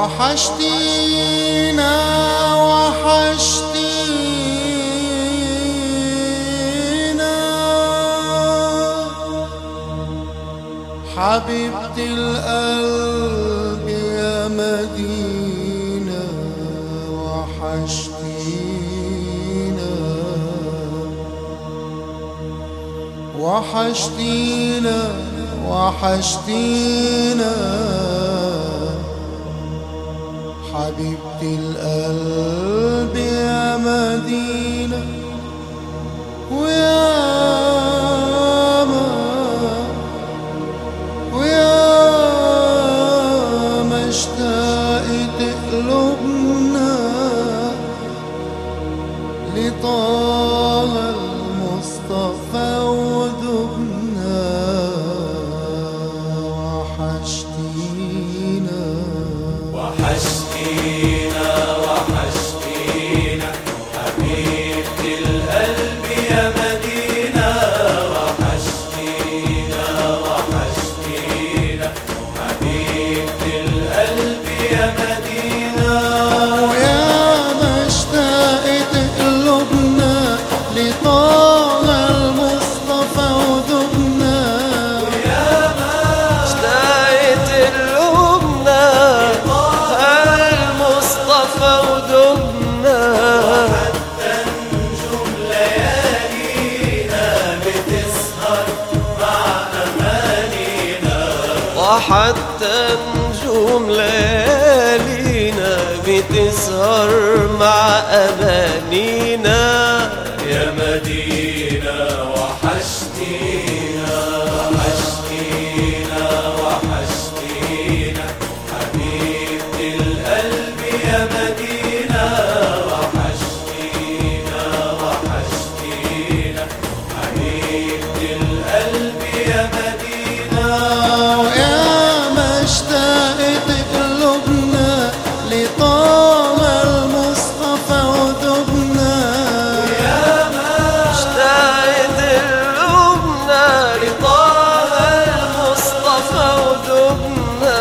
وحشتينا وحشتينا حبيبتي القلب يا مدينة وحشتينا وحشتينا وحشتينا حبيبتي القلب يا مدينة ويا ما ويا ما اشتاقت قلوبنا لطه المصطفى ودبنا وحشتينا وحشتينا وحشتينا حبيبتي القلب يا مدينة وحشتينا وحشتينا حبيبتي القلب يا مدينة ويا ما اشتاقت قلوبنا لطه المصطفى ودبنا اشتقت قلوبنا المصطفى ودمنا نجوم ليالينا بتسهر مع أمانينا وحتى نجوم ليالينا بتسهر مع أمانينا يا مدينة وحشتينا وحشتينا وحشتينا حبيبتي القلب يا مدينة وحشتينا وحشتينا حبيبتي القلب يا مدينة ويا ما اشتاقت قلوبنا لطه المصطفى ودبنا اشتقت قلوبنا لطه المصطفى ودمنا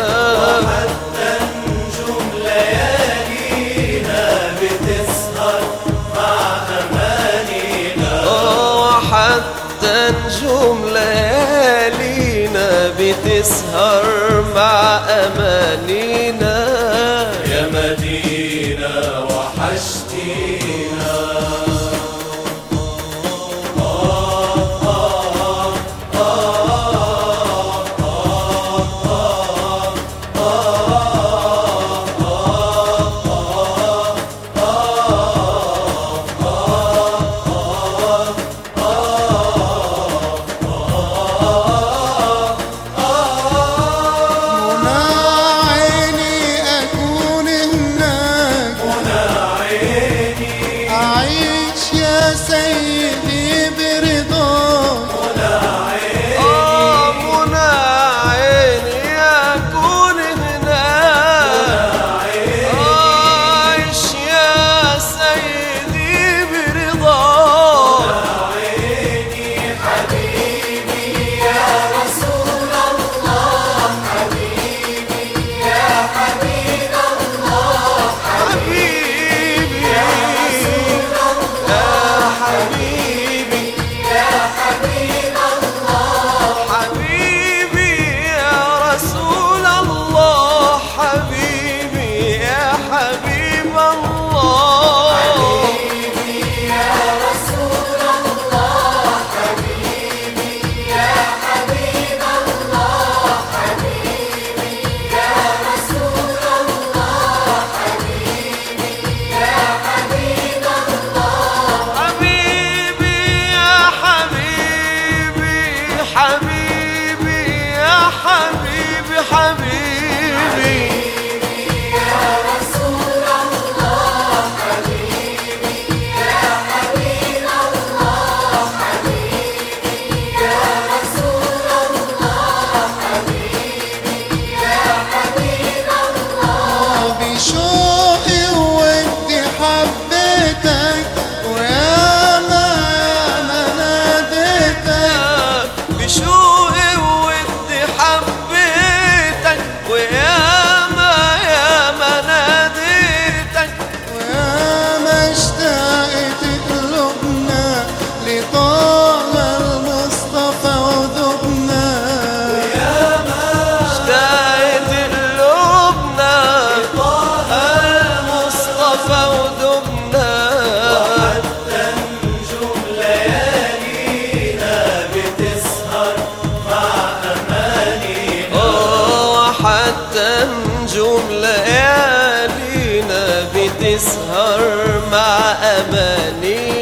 نجوم ليالينا بتسهر مع أمانينا وحتى نجوم ليالينا بتسهر مع أمانينا يا مدينة وحشتينا منى عيني بتسهر مع أمانينا